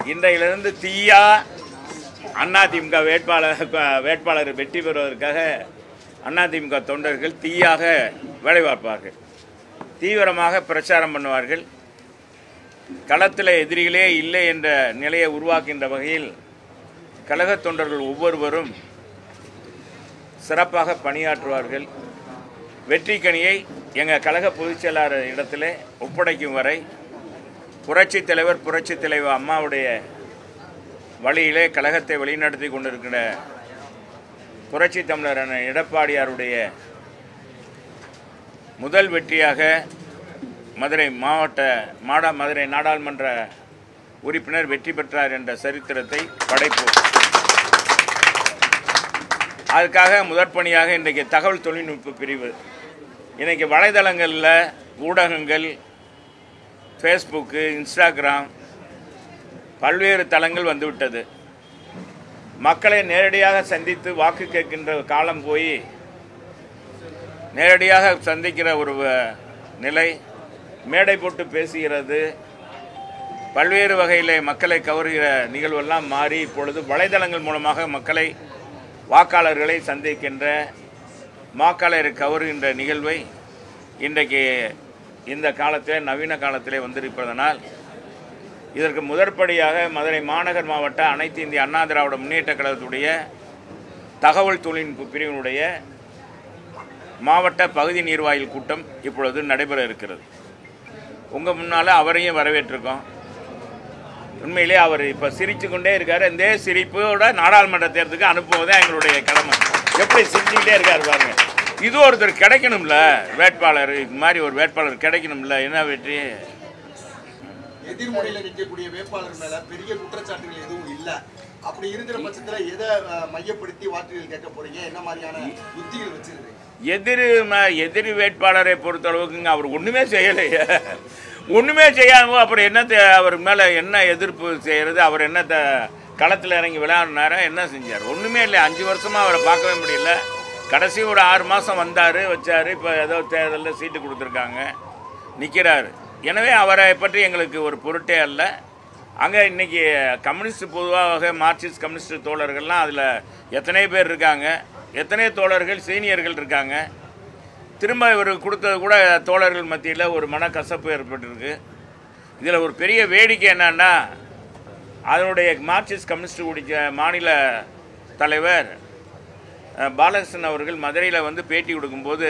இன்றையிலிருந்து தீயா அதிமுக வேட்பாளர் வேட்பாளர் வெற்றி பெறுவதற்காக அதிமுக தொண்டர்கள் தீயாக வேலை பார்ப்பார்கள் தீவிரமாக பிரச்சாரம் பண்ணுவார்கள் களத்தில் எதிரிகளே இல்லை என்ற நிலையை உருவாக்கின்ற வகையில் கழக தொண்டர்கள் ஒவ்வொருவரும் சிறப்பாக பணியாற்றுவார்கள் வெற்றிக்கனியை எங்கள் கழக பொதுச் செயலாளர் இடத்திலே ஒப்படைக்கும் வரை புரட்சி தலைவர் புரட்சி தலைவர் அம்மாவுடைய வழியிலே கழகத்தை வழிநடத்தி கொண்டிருக்கிற புரட்சி தமிழர் அண்ணன் எடப்பாடியாருடைய முதல் வெற்றியாக மதுரை மாவட்ட மாடா மதுரை நாடாளுமன்ற உறுப்பினர் வெற்றி பெற்றார் என்ற சரித்திரத்தை படைப்போம் அதுக்காக முதற்பணியாக இன்றைக்கு தகவல் தொழில்நுட்ப பிரிவு இன்றைக்கி வலைதளங்களில் ஊடகங்கள் ஃபேஸ்புக்கு இன்ஸ்டாகிராம் பல்வேறு தளங்கள் வந்துவிட்டது மக்களை நேரடியாக சந்தித்து வாக்கு கேட்கின்ற காலம் போய் நேரடியாக சந்திக்கிற ஒரு அஹ், நிலை மேடை போட்டு பேசுகிறது பல்வேறு வகையில் மக்களை கவருகிற நிகழ்வெல்லாம் மாறி இப்பொழுது வலைதளங்கள் மூலமாக மக்களை வாக்காளர்களை சந்திக்கின்ற வாக்காளரை கவருகின்ற நிகழ்வை இன்றைக்கு இந்த காலத்திலே நவீன காலத்திலே வந்திருப்பதனால் இதற்கு முதற்படியாக மதுரை மாநகர் மாவட்ட அனைத்து இந்திய அண்ணா திராவிட முன்னேற்ற கழகத்துடைய தகவல் தொழில்நுட்ப பிரிவினுடைய மாவட்ட பகுதி நிர்வாகிகள் கூட்டம் இப்பொழுது நடைபெற இருக்கிறது உங்கள் முன்னால் அவரையும் வரவேற்றிருக்கோம் உண்மையிலே அவர் இப்போ சிரித்து கொண்டே இருக்கார் இந்த சிரிப்போட நாடாளுமன்ற தேர்தலுக்கு அனுப்புவதே எங்களுடைய கடமை எப்படி சிரிச்சுக்கிட்டே இருக்கார் பாருங்க இது ஒருத்தர் கிடைக்கணும்ல வேட்பாளர் இது மாதிரி ஒரு வேட்பாளர் கிடைக்கணும்ல என்ன வெற்றி எதிர்முனையில நிற்கக்கூடிய வேட்பாளர் மேல பெரிய குற்றச்சாட்டுகள் எதுவும் இல்ல அப்படி இருக்கிற பட்சத்துல எதை அஹ், மையப்படுத்தி வாக்குகள் கேட்க போறீங்க என்ன மாதிரியான யுத்திகள் வச்சிருக்கீங்க எதிரி ம- எதிரி வேட்பாளரை பொறுத்தளவுக்குங்க அவர் ஒன்றுமே செய்யலையே ஒன்றுமே செய்யாம அப்புறம் என்னத்தை அவர் மேலே என்ன எதிர்ப்பு செய்கிறது அவர் என்னத்தை களத்தில் இறங்கி விளையாடினாரா என்ன செஞ்சார் ஒன்றுமே இல்லை அஞ்சு வருஷமாக அவரை பார்க்கவே முடியல கடைசி ஒரு ஆறு மாதம் வந்தார் வச்சார் இப்போ ஏதோ தேர்தலில் சீட்டு கொடுத்துருக்காங்க நிற்கிறாரு எனவே அவரை பற்றி எங்களுக்கு ஒரு பொருட்டே அல்ல அங்கே இன்னைக்கு கம்யூனிஸ்ட் பொதுவாக மார்க்சிஸ்ட் கம்யூனிஸ்ட் தோழர்கள்லாம் அதில் எத்தனை பேர் இருக்காங்க எத்தனை தோழர்கள் சீனியர்கள் இருக்காங்க திரும்ப இவர் கொடுத்தது கூட தோழர்கள் மத்தியில் ஒரு மனக்கசப்பு ஏற்பட்டிருக்கு இதில் ஒரு பெரிய வேடிக்கை என்னன்னா அதனுடைய மார்க்சிஸ்ட் கம்யூனிஸ்ட் குடிச்ச மாநில தலைவர் அஹ், பாலகிருஷ்ணன் அவர்கள் மதுரையில் வந்து பேட்டி கொடுக்கும்போது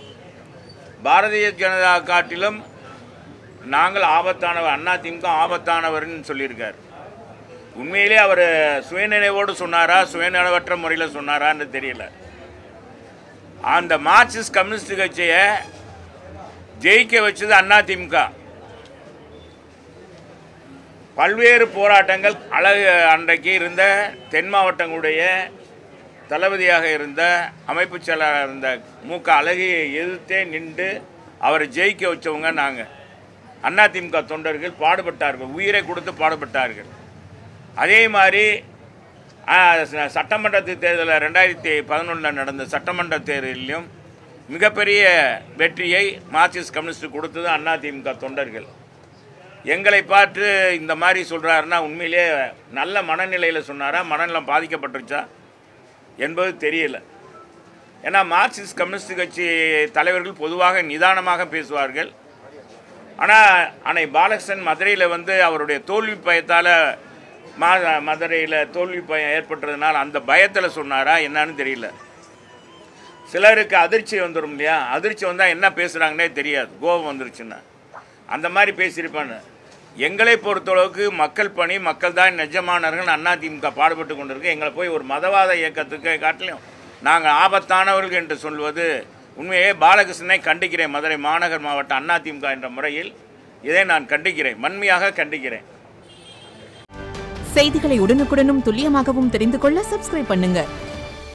பாரதிய ஜனதா காட்டிலும் நாங்கள் ஆபத்தானவர் அண்ணா திமுக ஆபத்தானவர்னு சொல்லியிருக்கார் உண்மையிலே அவர் சுயநினைவோடு சொன்னாரா சுயநினைவற்ற முறையில் சொன்னாரான்னு தெரியல அந்த மார்க்சிஸ்ட் கம்யூனிஸ்ட் கட்சியை ஜெயிக்க வச்சது அண்ணா திமுக பல்வேறு போராட்டங்கள் அழகு அன்றைக்கு இருந்த தென் மாவட்டங்களுடைய தளபதியாக இருந்த அமைப்பு செயலாளர் இருந்த மு க அழகியை எதிர்த்தே நின்று அவரை ஜெயிக்க வச்சவங்க நாங்கள் அதிமுக தொண்டர்கள் பாடுபட்டார்கள் உயிரை கொடுத்து பாடுபட்டார்கள் அதே மாதிரி ஆ, ச- சட்டமன்ற தேர்தலில் ரெண்டாயிரத்தி பதினொன்றில் நடந்த சட்டமன்ற தேர்தலிலும் மிகப்பெரிய வெற்றியை மார்க்சிஸ்ட் கம்யூனிஸ்ட் கொடுத்தது அதிமுக தொண்டர்கள் எங்களை பார்த்து இந்த மாதிரி சொல்கிறாருன்னா உண்மையிலேயே நல்ல மனநிலையில் சொன்னாரா மனநலம் பாதிக்கப்பட்டுருச்சா என்பது தெரியல ஏன்னா மார்க்சிஸ்ட் கம்யூனிஸ்ட் கட்சி தலைவர்கள் பொதுவாக நிதானமாக பேசுவார்கள் ஆனால் அன்னை பாலகிருஷ்ணன் மதுரையில் வந்து அவருடைய தோல்வி பயத்தால் மா மதுரையில் தோல்வி பயம் ஏற்பட்டதுனால அந்த பயத்தில் சொன்னாரா என்னன்னு தெரியல சிலருக்கு அதிர்ச்சி வந்துடும் இல்லையா அதிர்ச்சி வந்தால் என்ன பேசுகிறாங்கன்னே தெரியாது கோபம் வந்துருச்சுன்னா அந்த மாதிரி பேசியிருப்பான்னு எங்களை பொறுத்தளவுக்கு மக்கள் பணி மக்கள் தான் நிஜமானவர்கள் அதிமுக பாடுபட்டு கொண்டிருக்கு எங்களை போய் ஒரு மதவாத இயக்கத்துக்கு காட்டிலும் நாங்கள் ஆபத்தானவர்கள் என்று சொல்வது உண்மையே பாலகிருஷ்ணனை கண்டிக்கிறேன் மதுரை மாநகர் மாவட்ட அதிமுக என்ற முறையில் இதை நான் கண்டிக்கிறேன் வன்மையாக கண்டிக்கிறேன் செய்திகளை உடனுக்குடனும் துல்லியமாகவும் தெரிந்து கொள்ள சப்ஸ்கிரைப் பண்ணுங்க